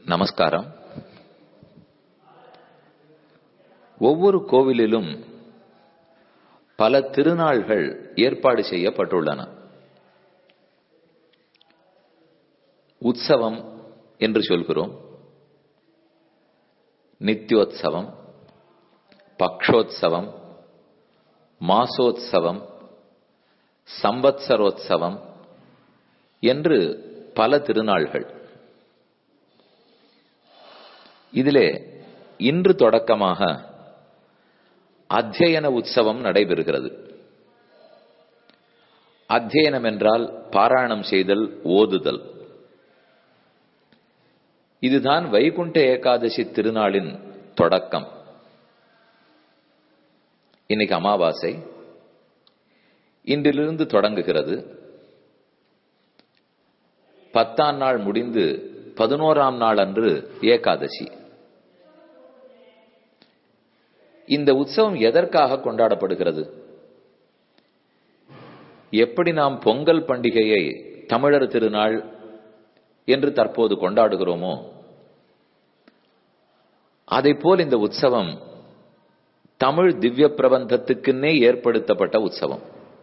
நமஸ்காரம் ஒவ்வொரு கோவிலிலும் பல திருநாள்கள் ஏற்பாடு செய்யப்பட்டுள்ளன உற்சவம் என்று சொல்கிறோம் நித்யோத்சவம் பக்ஷோத்சவம் மாசோத்சவம் சம்பத்சரோத்சவம் என்று பல திருநாள்கள் இதிலே இன்று தொடக்கமாக அத்தியன உற்சவம் நடைபெறுகிறது அத்தியனம் என்றால் பாராயணம் செய்தல் ஓதுதல் இதுதான் வைகுண்ட ஏகாதசி திருநாளின் தொடக்கம் இன்னைக்கு அமாவாசை இன்றிலிருந்து தொடங்குகிறது பத்தாம் நாள் முடிந்து பதினோராம் நாள் அன்று ஏகாதசி இந்த உற்சவம் எதற்காக கொண்டாடப்படுகிறது எப்படி நாம் பொங்கல் பண்டிகையை தமிழர் திருநாள் என்று தற்போது கொண்டாடுகிறோமோ அதை போல் இந்த உற்சவம் தமிழ் திவ்ய பிரபந்தத்துக்குன்னே ஏற்படுத்தப்பட்ட உற்சவம்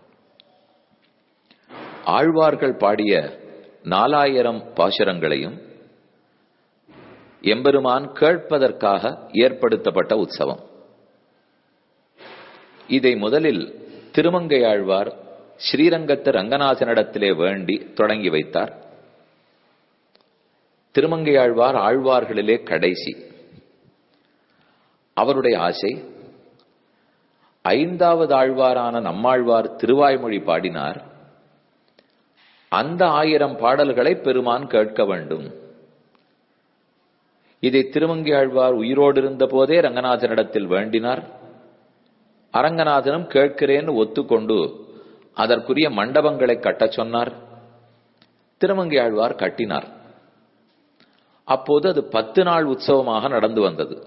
ஆழ்வார்கள் பாடிய நாலாயிரம் பாசுரங்களையும் எம்பெருமான் கேட்பதற்காக ஏற்படுத்தப்பட்ட உற்சவம் இதை முதலில் திருமங்கையாழ்வார் ஸ்ரீரங்கத்து ரங்கநாதனிடத்திலே வேண்டி தொடங்கி வைத்தார் திருமங்கையாழ்வார் ஆழ்வார்களிலே கடைசி அவருடைய ஆசை ஐந்தாவது ஆழ்வாரான நம்மாழ்வார் திருவாய்மொழி பாடினார் அந்த ஆயிரம் பாடல்களை பெருமான் கேட்க வேண்டும் இதை திருமங்கை ஆழ்வார் உயிரோடு இருந்த போதே ரங்கநாதனிடத்தில் வேண்டினார் அரங்கநாதனும் கேட்கிறேன்னு ஒத்துக்கொண்டு அதற்குரிய மண்டபங்களை கட்டச் சொன்னார் திருமங்கை ஆழ்வார் கட்டினார் அப்போது அது பத்து நாள் உற்சவமாக நடந்து வந்தது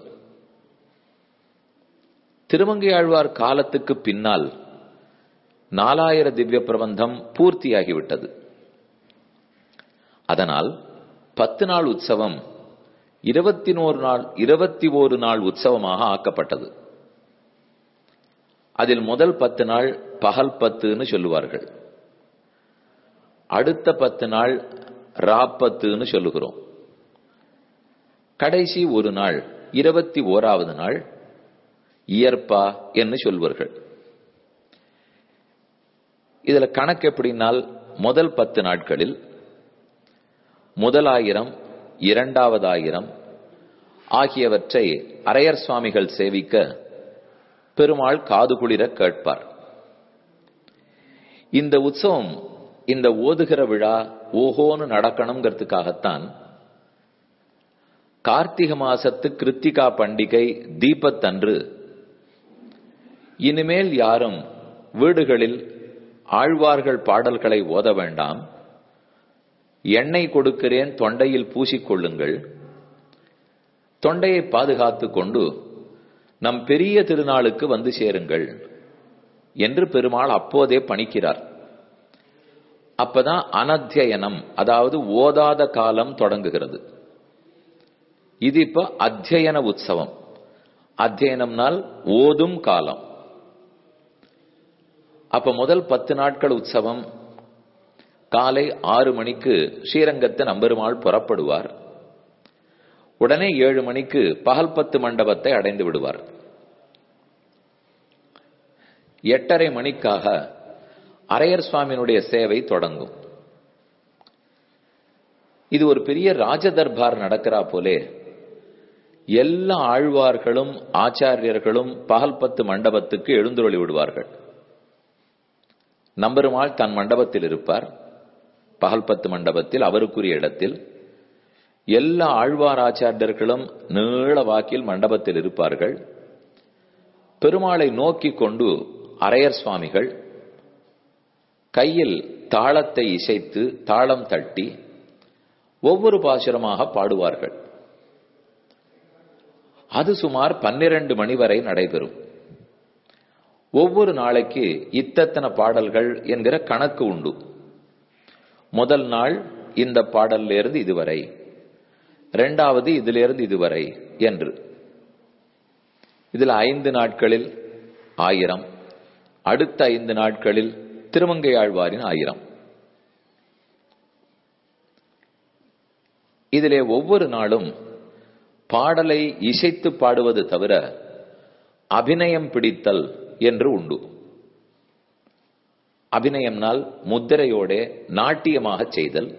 திருமங்கை ஆழ்வார் காலத்துக்கு பின்னால் நாலாயிர திவ்ய பிரபந்தம் பூர்த்தியாகிவிட்டது அதனால் பத்து நாள் உற்சவம் இருபத்தி நோரு நாள் இருபத்தி ஓரு நாள் உற்சவமாக ஆக்கப்பட்டது அதில் முதல் பத்து நாள் பகல் பத்துன்னு சொல்லுவார்கள் அடுத்த பத்து நாள் ராப்பத்துன்னு சொல்லுகிறோம் கடைசி ஒரு நாள் இருபத்தி ஓராவது நாள் இயற்பா என்று சொல்வார்கள் இதுல கணக்கு எப்படின்னால் முதல் பத்து நாட்களில் முதலாயிரம் இரண்டாவதாயிரம் ஆகியவற்றை அரையர் சுவாமிகள் சேவிக்க பெருமாள் காது குளிர கேட்பார் இந்த உற்சவம் இந்த ஓதுகிற விழா ஓஹோன்னு நடக்கணுங்கிறதுக்காகத்தான் கார்த்திகை மாசத்து கிருத்திகா பண்டிகை தீபத்தன்று இனிமேல் யாரும் வீடுகளில் ஆழ்வார்கள் பாடல்களை ஓத வேண்டாம் எண்ணெய் கொடுக்கிறேன் தொண்டையில் பூசிக்கொள்ளுங்கள் தொண்டையை பாதுகாத்து கொண்டு நம் பெரிய திருநாளுக்கு வந்து சேருங்கள் என்று பெருமாள் அப்போதே பணிக்கிறார் அப்பதான் அனத்தியனம் அதாவது ஓதாத காலம் தொடங்குகிறது இது இப்ப அத்தியன உற்சவம் அத்தியனம்னால் ஓதும் காலம் அப்ப முதல் பத்து நாட்கள் உற்சவம் காலை ஆறு மணிக்கு ஸ்ரீரங்கத்தை நம்பெருமாள் புறப்படுவார் உடனே ஏழு மணிக்கு பகல் பத்து மண்டபத்தை அடைந்து விடுவார் எட்டரை மணிக்காக அரையர் சுவாமியினுடைய சேவை தொடங்கும் இது ஒரு பெரிய ராஜ தர்பார் நடக்கிறா போலே எல்லா ஆழ்வார்களும் ஆச்சாரியர்களும் பகல் பத்து மண்டபத்துக்கு எழுந்துருளி விடுவார்கள் நம்பெருமாள் தன் மண்டபத்தில் இருப்பார் பகல் பத்து மண்டபத்தில் அவருக்குரிய இடத்தில் எல்லா ஆழ்வார் ஆச்சாரியர்களும் நீள வாக்கில் மண்டபத்தில் இருப்பார்கள் பெருமாளை நோக்கி கொண்டு அரையர் சுவாமிகள் கையில் தாளத்தை இசைத்து தாளம் தட்டி ஒவ்வொரு பாசுரமாக பாடுவார்கள் அது சுமார் பன்னிரண்டு மணி வரை நடைபெறும் ஒவ்வொரு நாளைக்கு இத்தத்தன பாடல்கள் என்கிற கணக்கு உண்டு முதல் நாள் இந்த பாடல்ல இருந்து இதுவரை இரண்டாவது இதிலிருந்து இதுவரை என்று இதில் ஐந்து நாட்களில் ஆயிரம் அடுத்த ஐந்து நாட்களில் திருமங்கை ஆழ்வாரின் ஆயிரம் இதிலே ஒவ்வொரு நாளும் பாடலை இசைத்து பாடுவது தவிர அபிநயம் பிடித்தல் என்று உண்டு அபிநயம்னால் முத்திரையோட நாட்டியமாக செய்தல்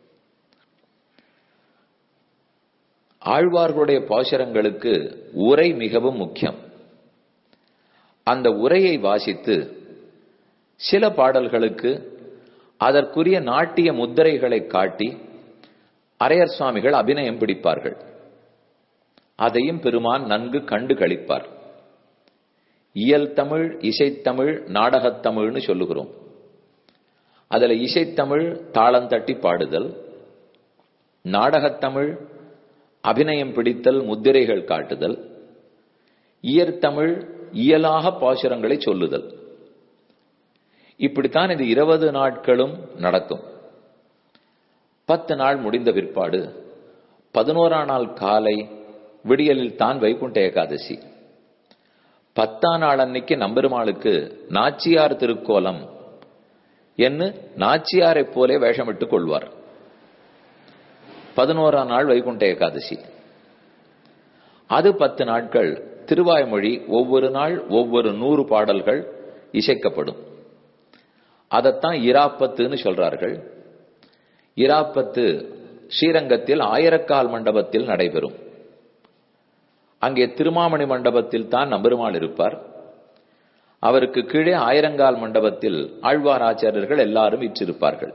ஆழ்வார்களுடைய பாசுரங்களுக்கு உரை மிகவும் முக்கியம் அந்த உரையை வாசித்து சில பாடல்களுக்கு அதற்குரிய நாட்டிய முத்திரைகளை காட்டி அரையர் சுவாமிகள் அபிநயம் பிடிப்பார்கள் அதையும் பெருமான் நன்கு கண்டு கழிப்பார் இயல் தமிழ் இசைத்தமிழ் நாடகத்தமிழ்னு சொல்லுகிறோம் அதுல இசைத்தமிழ் தாளம் தட்டி பாடுதல் நாடகத்தமிழ் அபிநயம் பிடித்தல் முத்திரைகள் காட்டுதல் இயற்தமிழ் இயலாக பாசுரங்களை சொல்லுதல் இப்படித்தான் இது இருபது நாட்களும் நடக்கும் பத்து நாள் முடிந்த பிற்பாடு பதினோரா நாள் காலை விடியலில் தான் வைகுண்ட ஏகாதசி பத்தாம் நாள் அன்னைக்கு நம்பெருமாளுக்கு நாச்சியார் திருக்கோலம் என்று நாச்சியாரைப் போலே வேஷமிட்டுக் கொள்வார் பதினோராம் நாள் வைகுண்ட ஏகாதசி அது பத்து நாட்கள் திருவாய்மொழி ஒவ்வொரு நாள் ஒவ்வொரு நூறு பாடல்கள் இசைக்கப்படும் அதைத்தான் இராப்பத்துன்னு சொல்றார்கள் இராப்பத்து ஸ்ரீரங்கத்தில் ஆயிரக்கால் மண்டபத்தில் நடைபெறும் அங்கே திருமாமணி மண்டபத்தில் தான் நம்பெருமாள் இருப்பார் அவருக்கு கீழே ஆயிரங்கால் மண்டபத்தில் ஆழ்வார் ஆச்சாரியர்கள் எல்லாரும் இற்றிருப்பார்கள்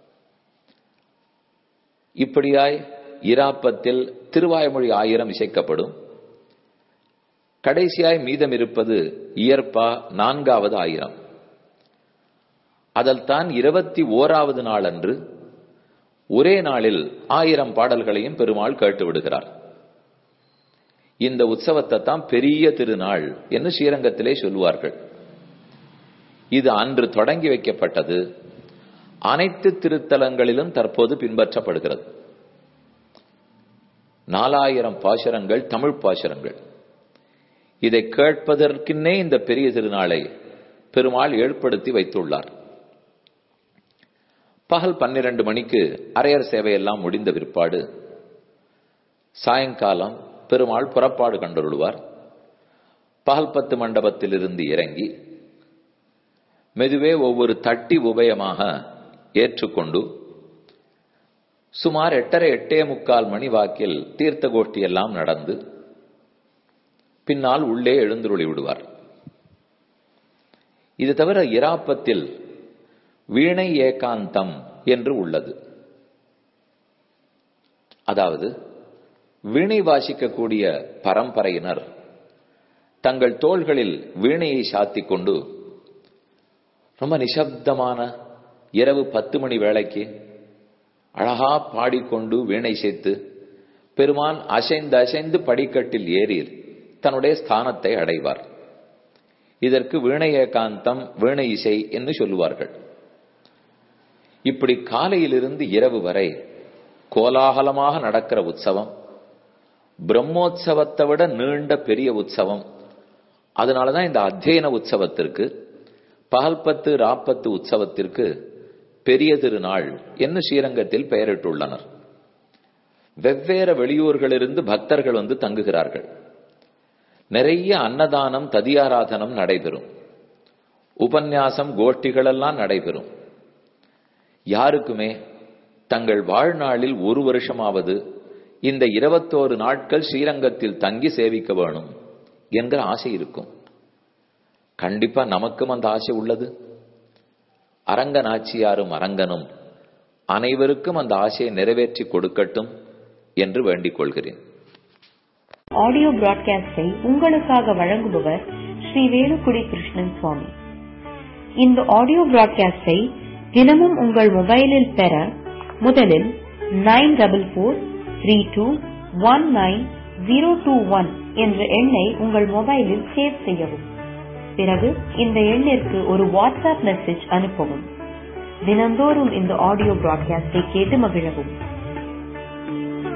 இப்படியாய் இராப்பத்தில் திருவாய்மொழி ஆயிரம் இசைக்கப்படும் கடைசியாய் மீதம் இருப்பது இயற்பா நான்காவது ஆயிரம் அதில் தான் இருபத்தி ஓராவது நாள் அன்று ஒரே நாளில் ஆயிரம் பாடல்களையும் பெருமாள் கேட்டு விடுகிறார் இந்த உற்சவத்தை தான் பெரிய திருநாள் என்று ஸ்ரீரங்கத்திலே சொல்லுவார்கள் இது அன்று தொடங்கி வைக்கப்பட்டது அனைத்து திருத்தலங்களிலும் தற்போது பின்பற்றப்படுகிறது நாலாயிரம் பாசுரங்கள் தமிழ் பாசுரங்கள் இதை கேட்பதற்குன்னே இந்த பெரிய திருநாளை பெருமாள் ஏற்படுத்தி வைத்துள்ளார் பகல் பன்னிரண்டு மணிக்கு அரையர் சேவையெல்லாம் முடிந்த பிற்பாடு சாயங்காலம் பெருமாள் புறப்பாடு கண்டுள்ளார் பகல் பத்து மண்டபத்தில் இருந்து இறங்கி மெதுவே ஒவ்வொரு தட்டி உபயமாக ஏற்றுக்கொண்டு சுமார் எட்டரை எட்டே முக்கால் மணி வாக்கில் தீர்த்த கோஷ்டி எல்லாம் நடந்து பின்னால் உள்ளே எழுந்துருளி விடுவார் இது தவிர இராப்பத்தில் வீணை ஏகாந்தம் என்று உள்ளது அதாவது வீணை வாசிக்கக்கூடிய பரம்பரையினர் தங்கள் தோள்களில் வீணையை சாத்திக் கொண்டு ரொம்ப நிசப்தமான இரவு பத்து மணி வேளைக்கு அழகா பாடிக்கொண்டு வீணை சேர்த்து பெருமான் அசைந்து அசைந்து படிக்கட்டில் ஏறி தன்னுடைய ஸ்தானத்தை அடைவார் இதற்கு வீணை ஏகாந்தம் வீணை இசை என்று சொல்லுவார்கள் இப்படி காலையிலிருந்து இரவு வரை கோலாகலமாக நடக்கிற உற்சவம் பிரம்மோத்சவத்தை விட நீண்ட பெரிய உற்சவம் அதனாலதான் இந்த அத்தியன உற்சவத்திற்கு பகல்பத்து ராப்பத்து உற்சவத்திற்கு பெரிய திருநாள் என்று ஸ்ரீரங்கத்தில் பெயரிட்டுள்ளனர் வெவ்வேறு வெளியூர்களிலிருந்து பக்தர்கள் வந்து தங்குகிறார்கள் நிறைய அன்னதானம் ததியாராதனம் நடைபெறும் உபன்யாசம் கோஷ்டிகளெல்லாம் நடைபெறும் யாருக்குமே தங்கள் வாழ்நாளில் ஒரு வருஷமாவது இந்த இருபத்தோரு நாட்கள் ஸ்ரீரங்கத்தில் தங்கி சேவிக்க வேணும் என்கிற ஆசை இருக்கும் கண்டிப்பா நமக்கும் அந்த ஆசை உள்ளது அரங்க நாச்சியாரும் அரங்கனும் அனைவருக்கும் அந்த ஆசையை நிறைவேற்றி கொடுக்கட்டும் என்று வேண்டிக் கொள்கிறேன் ஆடியோ பிராட்காஸ்டை உங்களுக்காக வழங்குபவர் ஸ்ரீ வேலுக்குடி கிருஷ்ணன் சுவாமி இந்த ஆடியோ பிராட்காஸ்டை தினமும் உங்கள் மொபைலில் பெற முதலில் nine double four three two one nine zero two one என்ற எண்ணை உங்கள் மொபைலில் சேவ் செய்யவும் பிறகு இந்த எண்ணிற்கு ஒரு வாட்ஸ்அப் மெசேஜ் அனுப்பவும் தினந்தோறும் இந்த ஆடியோ பிராட்காஸ்டை கேட்டு மகிழவும்